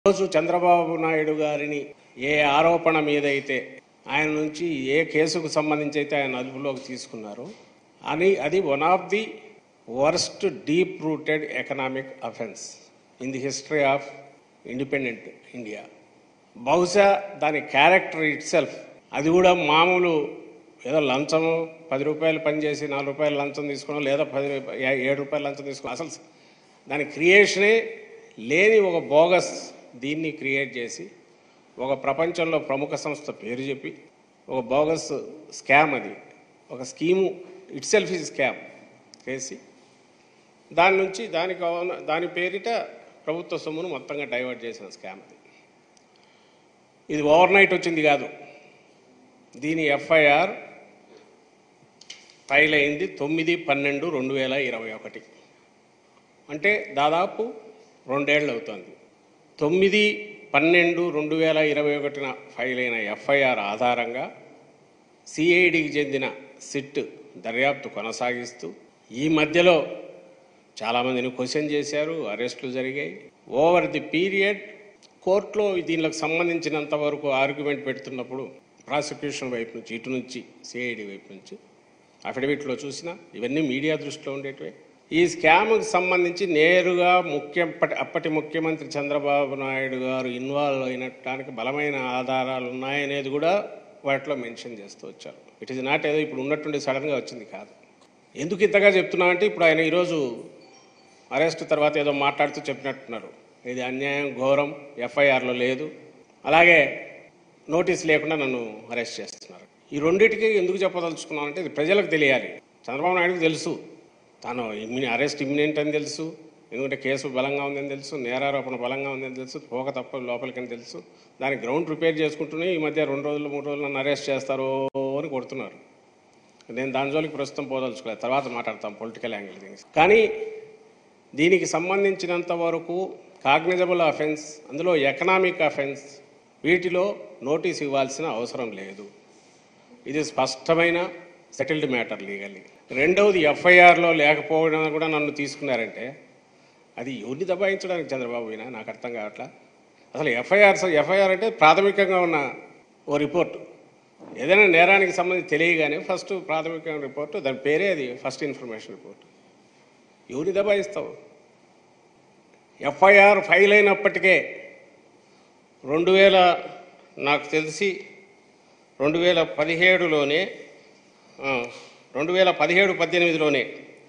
రోజు చంద్రబాబు నాయుడు గారిని ఏ ఆరోపణ మీద అయితే ఆయన నుంచి ఏ కేసుకు సంబంధించి అయితే ఆయన అదుపులోకి తీసుకున్నారో అని అది one of the worst deep rooted economic offence in the history of independent India బహుశా దాని క్యారెక్టర్ ఇట్ సెల్ఫ్ అది కూడా మామూలు ఏదో లంచము పది రూపాయలు పనిచేసి నాలుగు రూపాయలు లంచం తీసుకోవడం లేదా పది రూపాయ- ఏ- ఏడు రూపాయలు లంచం తీసుకోవడం అసలు దాని క్రియేషనే లేని ఒక బోగస్ దీన్ని క్రియేట్ చేసి ఒక ప్రపంచంలో ప్రముఖ సంస్థ పేరు చెప్పి ఒక బోగస్ స్కామ్ అది ఒక scheme itself is scam చేసి దాని నుంచి దానికి అవన- దాని పేరిట ప్రభుత్వ సొమ్మును మొత్తంగా డైవర్ట్ చేసిన స్కామ్ అది ఇది ఓవర్ నైట్ వచ్చింది కాదు దీని ఎఫ్ఐఆర్ ఫైల్ అయింది తొమ్మిది పన్నెండు రెండు వేల ఇరవై ఒకటి అంటే దాదాపు రెండేళ్ళు అవుతుంది తొమ్మిది పన్నెండు రెండు వేల ఇరవై ఒకటిన ఫైల్ అయిన ఎఫ్ఐఆర్ ఆధారంగా సిఐడికి చెందిన సిట్ దర్యాప్తు కొనసాగిస్తూ ఈ మధ్యలో చాలామందిని క్వశ్చన్ చేశారు అరెస్టులు జరిగాయి ఓవర్ ది పీరియడ్ కోర్టులో దీనికి సంబంధించినంత వరకు ఆర్గ్యుమెంట్ పెడుతున్నప్పుడు ప్రాసిక్యూషన్ వైపు నుంచి ఇటు నుంచి సిఐడి వైపు నుంచి అఫిడవిట్లో చూసినా ఇవన్నీ మీడియా దృష్టిలో ఉండేటివే ఈ స్కామ్కి సంబంధించి నేరుగా ముఖ్య అప్పటి ముఖ్యమంత్రి చంద్రబాబు నాయుడు గారు ఇన్వాల్వ్ అయినటానికి బలమైన ఆధారాలు ఉన్నాయనేది కూడా వాటిలో మెన్షన్ చేస్తూ వచ్చారు ఇట్ ఈస్ నాట్ ఏదో ఇప్పుడు ఉన్నట్టుండి సడన్గా వచ్చింది కాదు ఎందుకు ఇంతగా చెప్తున్నామంటే ఇప్పుడు ఆయన ఈరోజు అరెస్ట్ తర్వాత ఏదో మాట్లాడుతూ చెప్పినట్టున్నారు ఇది అన్యాయం ఘోరం ఎఫ్ఐఆర్లో లేదు అలాగే నోటీస్ లేకుండా నన్ను అరెస్ట్ చేస్తున్నారు ఈ రెండింటికి ఎందుకు చెప్పదలుచుకున్నానంటే ఇది ప్రజలకు తెలియాలి చంద్రబాబు నాయుడుకి తెలుసు తాను ఇమ్మిని అరెస్ట్ ఇమ్మినెంట్ అని తెలుసు ఎందుకంటే కేసు బలంగా ఉందని తెలుసు నేరారోపణ బలంగా ఉందని తెలుసు పోక తప్ప లోపలికని తెలుసు దానికి గ్రౌండ్ ప్రిపేర్ చేసుకుంటూనే ఈ మధ్య రెండు రోజులు మూడు రోజులు నన్ను అరెస్ట్ చేస్తారు అని కొడుతున్నారు నేను దాని జోలికి ప్రస్తుతం పోదలుచుకోలేదు తర్వాత మాట్లాడతాం పొలిటికల్ యాంగిల్ థింగ్స్ కానీ దీనికి సంబంధించినంత వరకు కాగ్నిజబుల్ అఫెన్స్ అందులో ఎకనామిక్ అఫెన్స్ వీటిలో నోటీస్ ఇవ్వాల్సిన అవసరం లేదు ఇది స్పష్టమైన సెటిల్డ్ మ్యాటర్ లీగల్లీ రెండవది ఎఫ్ఐఆర్లో లేకపోవడం కూడా నన్ను తీసుకున్నారంటే అది ఎవరిని దబాయించడానికి చంద్రబాబు అయినా నాకు అర్థం కావట్లా అసలు ఎఫ్ఐఆర్ ఎఫ్ఐఆర్ అంటే ప్రాథమికంగా ఉన్న ఓ రిపోర్ట్ ఏదైనా నేరానికి సంబంధించి తెలియగానే ఫస్ట్ ప్రాథమిక రిపోర్టు దాని పేరే అది ఫస్ట్ ఇన్ఫర్మేషన్ రిపోర్ట్ ఎవరిని దబాయిస్తావు ఎఫ్ఐఆర్ ఫైల్ అయినప్పటికే రెండు వేల నాకు తెలిసి రెండు వేల పదిహేడులోనే ఆ, రెండు వేల పదిహేడు పద్దెనిమిదిలోనే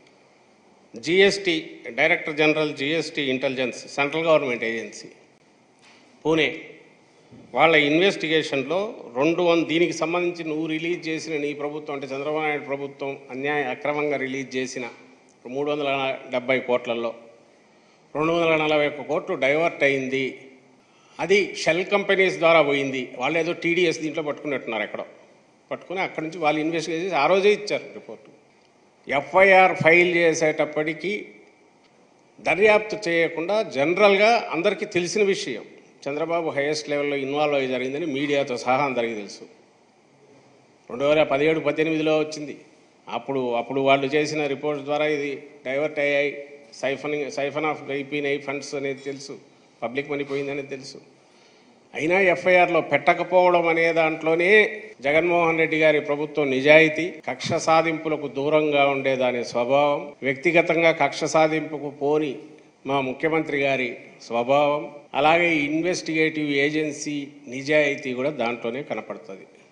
GST director general GST intelligence central government agency Pune వాళ్ళ ఇన్వెస్టిగేషన్లో రెండు వంద దీనికి సంబంధించి నువ్వు రిలీజ్ చేసిన నీ ప్రభుత్వం అంటే చంద్రబాబు నాయుడు ప్రభుత్వం అన్యాయ అక్రమంగా రిలీజ్ చేసిన మూడు వందల డెబ్బై కోట్లలో రెండు వందల నలభై ఒక్క కోట్లు డైవర్ట్ అయింది అది షెల్ కంపెనీస్ ద్వారా పోయింది వాళ్ళు ఏదో టీడీఎస్ దీంట్లో పట్టుకున్నట్టున్నారు ఎక్కడో పట్టుకుని అక్కడి నుంచి వాళ్ళు ఇన్వెస్టిగేట్ చేసి ఆ రోజే ఇచ్చారు రిపోర్టు ఎఫ్ఐఆర్ ఫైల్ చేసేటప్పటికీ దర్యాప్తు చేయకుండా జనరల్గా అందరికీ తెలిసిన విషయం చంద్రబాబు హైయెస్ట్ లెవెల్లో ఇన్వాల్వ్ అయ్యి జరిగిందని మీడియాతో సహా అందరికీ తెలుసు రెండు వేల పదిహేడు పద్దెనిమిదిలో వచ్చింది అప్పుడు అప్పుడు వాళ్ళు చేసిన రిపోర్ట్స్ ద్వారా ఇది డైవర్ట్ అయ్యాయి సైఫనింగ్ సైఫన్ ఆఫ్ అయిపోయినాయి ఫండ్స్ అనేది తెలుసు పబ్లిక్ మనీ పోయిందనేది తెలుసు అయినా ఎఫ్ఐఆర్లో పెట్టకపోవడం అనే దాంట్లోనే జగన్మోహన్ రెడ్డి గారి ప్రభుత్వం నిజాయితీ కక్ష సాధింపులకు దూరంగా ఉండే దాని స్వభావం వ్యక్తిగతంగా కక్ష సాధింపుకు పోని మా ముఖ్యమంత్రి గారి స్వభావం అలాగే ఇన్వెస్టిగేటివ్ ఏజెన్సీ నిజాయితీ కూడా దాంట్లోనే కనపడుతుంది